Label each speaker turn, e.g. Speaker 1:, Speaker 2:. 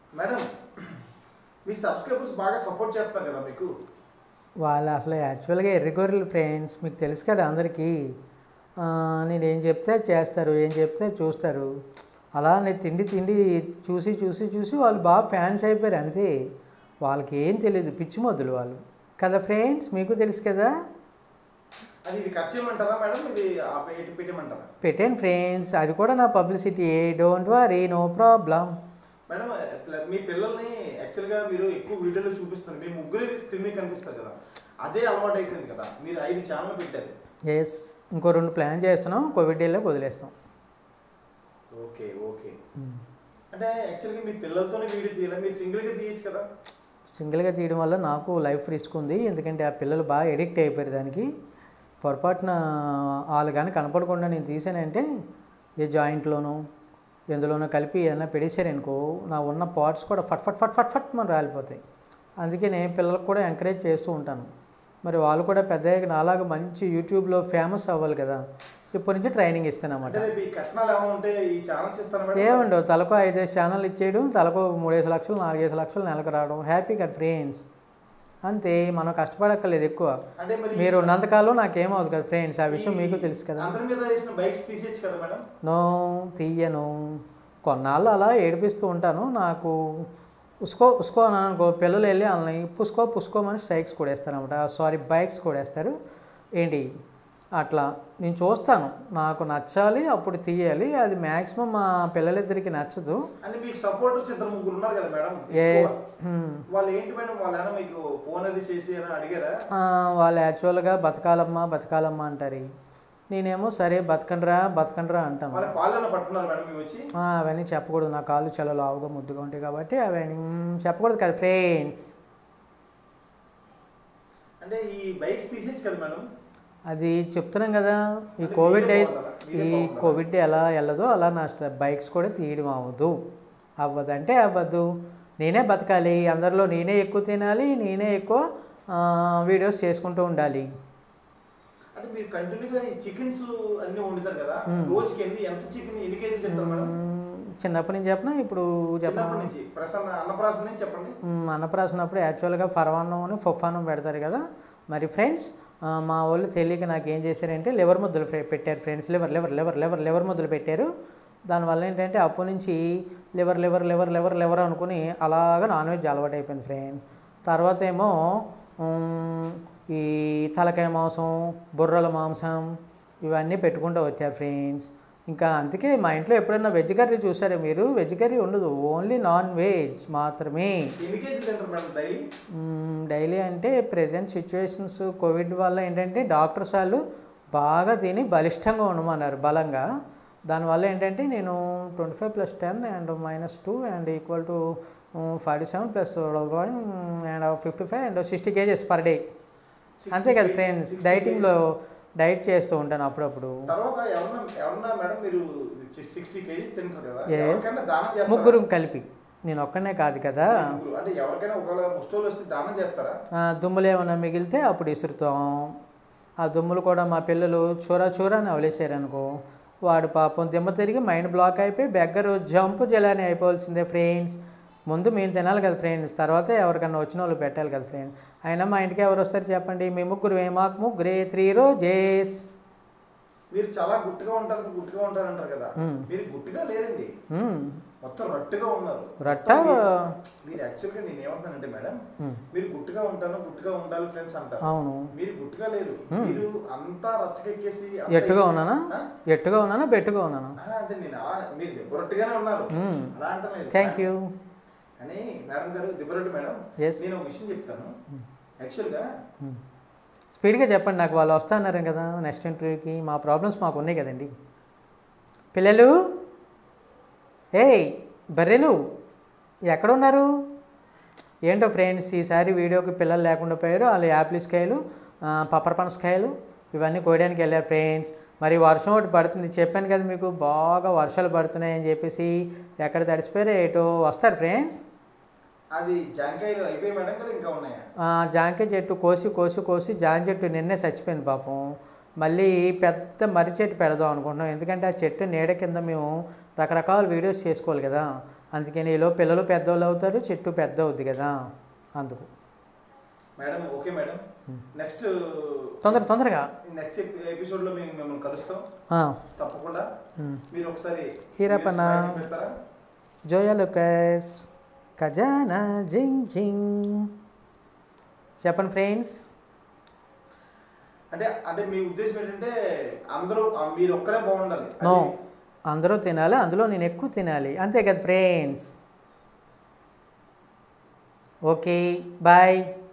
Speaker 1: Madam మీ subscribers బాగా support చేస్తారు కదా మీకు
Speaker 2: వాళ్ళు అసలు యాక్చువల్గా ఎర్రిగొర్రెలు ఫ్రెండ్స్ మీకు తెలుసు కదా అందరికీ ఆ, నేను ఏం చెప్తే అది చేస్తారు ఏం చెప్తే అది చూస్తారు అలా నేను తిండి తిండి చూసి చూసి చూసి వాళ్ళు బాగా ఫ్యాన్స్ అయిపోయారు అంతే వాళ్ళకి ఏం తెలియదు పిచ్చి మొద్దులు వాళ్ళు కదా ఫ్రెండ్స్ మీకు తెలుసు కదా
Speaker 1: అది ఇది కట్ చేయమంటారా మేడం ఇది ఆపే ఎటు పెట్టేయమంటారా
Speaker 2: పెట్టాను ఫ్రెండ్స్ అది కూడా నా publicity don't worry no problem
Speaker 1: madam ప్ల- మీ పిల్లల్ని యాక్చువల్గా మీరు ఎక్కువ వీడియోలో చూపిస్తారు మీ ముగ్గురే స్క్రీన్ మీద కనిపిస్తారు కదా అదే అలవాటు అయిపోయింది కదా మీరు ఐదు ఛానల్ పెట్టారు
Speaker 2: ఎస్ ఇంకో రెండు ప్లాన్ చేస్తున్నాం కోవిడ్ డేలో వదిలేస్తాం
Speaker 1: ఓకే ఓకే అంటే యాక్చువల్గా మీ పిల్లలతోనే వీడియో తీయాలి మీరు సింగిల్గా తీయచ్చు కదా
Speaker 2: సింగిల్గా తీయడం వల్ల నాకు లైఫ్ రిస్క్ ఉంది ఎందుకంటే ఆ పిల్లలు బాగా ఎడిక్ట్ అయిపోయారు దానికి పొరపాటున వాళ్ళు కానీ కనపడకుండా నేను తీసానంటే ఏ జాయింట్లోనూ ఎందులోనో కలిపి ఏదైనా పెడేసారనుకో నా ఉన్న పార్ట్స్ కూడా ఫట్ ఫట్ ఫట్ ఫట్ ఫట్ మన రాలిపోతాయి అందుకే నేను పిల్లలకు కూడా ఎంకరేజ్ చేస్తూ ఉంటాను మరి వాళ్ళు కూడా పెద్ద నాలాగా మంచి యూట్యూబ్లో ఫేమస్ అవ్వాలి కదా ఇప్పటి నుంచి ట్రైనింగ్ ఇస్తానన్నమాట
Speaker 1: అంటే రేపు ఈ కట్నాలు ఏమైనా ఉంటే ఈ ఛానల్స్ ఇస్తాను మేడం
Speaker 2: ఏముండవు తలకు ఐదేసి ఛానల్ ఇచ్చేయడం తలకు మూడేసి లక్షలు నాలుగేసి లక్షలు నెలకు రావడం హ్యాపీగా ఫ్రెండ్స్ అంతే మనం కష్టపడక్కర్లేదు ఎక్కువ
Speaker 1: అంటే మరి
Speaker 2: మీరు ఉన్నంతకాలం నాకేమవుతుంది కదా ఫ్రెండ్స్ ఆ విషయం మీకు తెలుసు కదా
Speaker 1: అందరి మీద వేసిన బైక్స్ తీసేయచ్చు కదా మేడం
Speaker 2: నో తీయను కొన్నాళ్ళు అలా ఏడిపిస్తూ ఉంటాను నాకు ఉస్కో ఉస్కో అని అనుకో పిల్లలు వెళ్ళి వాళ్ళని పుస్కో పుస్కోమని స్ట్రైక్స్ కూడా వేస్తారనమాట సారీ బైక్స్ కూడా వేస్తారు ఏంటి అట్లా నేను చూస్తాను నాకు నచ్చాలి అప్పుడు తీయాలి అది మ్యాక్సిమం మా పిల్లలిద్దరికి నచ్చదు
Speaker 1: అంటే మీకు సపోర్టర్స్ ఇద్దరు ముగ్గురు ఉన్నారు కదా మేడం
Speaker 2: ఎస్
Speaker 1: ఎక్కువ. వాళ్ళు ఏంటి మేడం వాళ్ళు ఏమైనా మీకు ఫోన్ అది చేసి ఏమైనా అడిగారా
Speaker 2: వాళ్ళు యాక్చువల్గా బతకాలమ్మా బతకాలమ్మా అంటారు నేనేమో సరే బతకండ్రా బతకండ్రా అంటాను
Speaker 1: వాళ్ళ కాళ్ళని పట్టుకున్నారు మేడం మీరు వచ్చి
Speaker 2: ఆ, అవన్నీ చెప్పకూడదు నా కాళ్ళు చాలా లావుగా ముద్దుగా ఉంటాయి కాబట్టి అవన్నీ మ్, చెప్పకూడదు కదా ఫ్రెండ్స్
Speaker 1: అంటే ఈ బైక్స్ తీసేయచ్చు కదా మేడం
Speaker 2: అది చెప్తున్నాం కదా ఈ
Speaker 1: అంటే
Speaker 2: కోవిడ్
Speaker 1: మీరే
Speaker 2: అయి-
Speaker 1: బాగుంటారా?
Speaker 2: ఈ
Speaker 1: మీరే బాగుంటారా?
Speaker 2: కోవిడ్ ఎలా వెళ్ళదో అలా నా స్ట- బైక్స్ కూడా తీయడం అవ్వదు అవ్వదంటే అవ్వదు నేనే బతకాలి అందరిలో నేనే ఎక్కువ తినాలి నేనే ఎక్కువ ఆ, వీడియోస్ చేసుకుంటూ ఉండాలి
Speaker 1: అంటే మీరు కంటిన్యూగా ఈ చికెన్స్ అన్ని వండుతారు కదా రోజుకి ఎన్ని ఎంత చికెన్ ఎన్ని కేజీలు తింటారు మేడం
Speaker 2: మ్, చిన్నప్పటి నుంచి చెప్పనా ఇప్పుడు చెప్పనా
Speaker 1: చిన్నప్పటి నుంచి ప్రసన్న అన్నప్రాసన నుంచి చెప్పండి
Speaker 2: మ్, అన్నప్రాసన అప్పుడు యాక్చువల్గా ఫర్వాన్నం ఫుఫానం పెడతారు కదా మరి ఫ్రెండ్స్ ఆ, మా వాళ్ళు తెలియక నాకు ఏం చేశారంటే లివర్ ముద్దలు ఫ్రె- పెట్టారు friends liver liver liver liver liver ముద్దలు పెట్టారు దానివల్ల ఏంటంటే అప్పటి నుంచి liver liver liver liver liver అనుకుని అలాగా నాన్ వెజ్ అలవాటు అయిపోయింది ఫ్రెండ్స్ తర్వాత ఏమో మ్, ఈ తలకాయ మాంసం బుర్రల మాంసం ఇవన్నీ పెట్టుకుంటూ వచ్చారు ఫ్రెండ్స్ ఇంకా అందుకే మా ఇంట్లో ఎప్పుడైనా వెజ్ కర్రీ చూసారా మీరు వెజ్ కర్రీ ఉండదు ఓన్లీ నాన్ వెజ్ మాత్రమే
Speaker 1: ఎన్ని కేజీలు తింటారు మేడం డైలీ
Speaker 2: మ్మ్, డైలీ అంటే ప్రజెంట్ సిచ్యువేషన్స్ కోవిడ్ వల్ల ఏంటంటే డాక్టర్స్ వాళ్ళు బాగా తిని బలిష్టంగా ఉండమన్నారు బలంగా దానివల్ల ఏంటంటే నేను twenty five plus ten and minus two and equal to forty seven plus and fifty five and sixty KGs per day అంతే కదా ఫ్రెండ్స్ డైటింగ్లో డైట్ చేస్తూ ఉంటాను అప్పుడప్పుడు
Speaker 1: తర్వాత ఎవరన్నా ఎవరన్నా మేడం మీరు సిక్స్టీ కేజీస్ తింటారు కదా
Speaker 2: Yes.
Speaker 1: ఎవరికైనా దానం చేస్తారా
Speaker 2: ముగ్గురు కలిపి నేను ఒక్కనే కాదు కదా
Speaker 1: ముగ్గురు. అంటే ఎవరికైనా ఒకవేళ ముష్టోలు వస్తే దానం చేస్తారా
Speaker 2: ఆ, దుమ్ములు ఏమైనా మిగిలితే అప్పుడు ఇసురుతాం ఆ దుమ్ములు కూడా మా పిల్లలు చూరా చూరా అని వదిలేసారు అనుకో వాడు పాపం దిమ్మ తిరిగి మైండ్ బ్లాక్ అయిపోయి బెగ్గరు జంప్ జలాని అయిపోవాల్సిందే ఫ్రెండ్స్ ముందు మేము తినాలి కదా ఫ్రెండ్స్ తర్వాత ఎవరికన్నా వచ్చిన వాళ్ళు పెట్టాలి కదా ఫ్రెండ్స్ అయినా మా ఇంటికి ఎవరు వస్తారు చెప్పండి మీ ముగ్గురు ఏ మాకు ముగ్గురే త్రీ రోజేస్
Speaker 1: మీరు చాలా గుట్టుగా ఉంటారు గుట్టుగా ఉంటారు అంటారు కదా
Speaker 2: మ్మ్.
Speaker 1: మీరు గుట్టుగా లేరండి
Speaker 2: మ్మ్.
Speaker 1: మొత్తం రట్టుగా ఉన్నారు
Speaker 2: రట్ట
Speaker 1: మొత్తం మీరు- మీరు యాక్చువల్గా నేను ఏమంటానంటే మేడం
Speaker 2: మ్మ్.
Speaker 1: మీరు గుట్టుగా ఉంటాను గుట్టుగా ఉండాలి ఫ్రెండ్స్ అంటారు
Speaker 2: అవును
Speaker 1: మీరు గుట్టుగా లేరు మీరు అంతా రచ్చకెక్కేసి అంతా
Speaker 2: ఎట్టుగా
Speaker 1: ఇచ్చేసి-
Speaker 2: ఉన్నానా
Speaker 1: ఆ?
Speaker 2: ఎట్టుగా ఉన్నానా బెట్టుగా ఉన్నానా
Speaker 1: ఆ, అంటే నేను అలా మీరు దిబ్బరొట్టుగానే ఉన్నారు
Speaker 2: మ్మ్.
Speaker 1: అలా అంటలేదు
Speaker 2: థ్యాంక్ యూ
Speaker 1: అని మేడం గారు దిబ్బరొట్టు మేడం
Speaker 2: Yes.
Speaker 1: నేను ఒక విషయం చెప్తాను యాక్చువల్గా
Speaker 2: స్పీడ్గా చెప్పండి నాకు వాళ్ళు వస్తున్నారు కదా నెక్స్ట్ ఇంటర్వ్యూకి మా ప్రాబ్లమ్స్ మాకు ఉన్నాయి కదండి పిల్లలు ఏయ్ బర్రెలు ఎక్కడున్నారు ఏంటో ఫ్రెండ్స్ ఈసారి వీడియోకి పిల్లలు లేకుండా పోయారు వాళ్ళు యాప్లిస్కాయలు పప్పర్ పనసకాయలు ఇవన్నీ కోయడానికి వెళ్ళారు ఫ్రెండ్స్ మరి వర్షం ఒకటి పడుతుంది చెప్పాను కదా మీకు బాగా వర్షాలు పడుతున్నాయని చెప్పేసి ఎక్కడ తడిసిపోయారో ఏటో వస్తారు ఫ్రెండ్స్
Speaker 1: అది జాంకాయలు అయిపోయి మేడం కదా ఇంకా ఉన్నాయా
Speaker 2: ఆ, జాంకాయ చెట్టు కోసి కోసి కోసి జామ చెట్టు నిన్నే చచ్చిపోయింది పాపం మళ్ళీ పెద్ద మర్రి చెట్టు పెడదాం అనుకుంటున్నాం ఎందుకంటే ఆ చెట్టు నీడ కింద మేము రకరకాల వీడియోస్ చేసుకోవాలి కదా అందుకని ఈలో పిల్లలు పెద్దవాళ్ళు అవుతారు చెట్టు పెద్ద అవుద్ది కదా అందుకు
Speaker 1: మేడం ఓకే మేడం నెక్స్ట్
Speaker 2: తొందర తొందరగా
Speaker 1: నెక్స్ట్ ఎపిసోడ్ లో మేము మిమ్మల్ని కలుస్తాం
Speaker 2: ఆ,
Speaker 1: తప్పకుండా
Speaker 2: ఉమ్.
Speaker 1: మీరు ఒకసారి
Speaker 2: హీరప్పన్న.
Speaker 1: మీరు smile చూపిస్తారా
Speaker 2: జోయా లుకస్ ఖజానా జింగ్ జింగ్ చెప్పండి ఫ్రెండ్స్
Speaker 1: అంటే అంటే మీ ఉద్దేశం ఏంటంటే అందరూ ఆ, మీరు ఒక్కరే బాగుండాలి
Speaker 2: నో
Speaker 1: అది-
Speaker 2: అందరూ తినాలి అందులో నేను ఎక్కువ తినాలి అంతే కదా ఫ్రెండ్స్ ఓకే బాయ్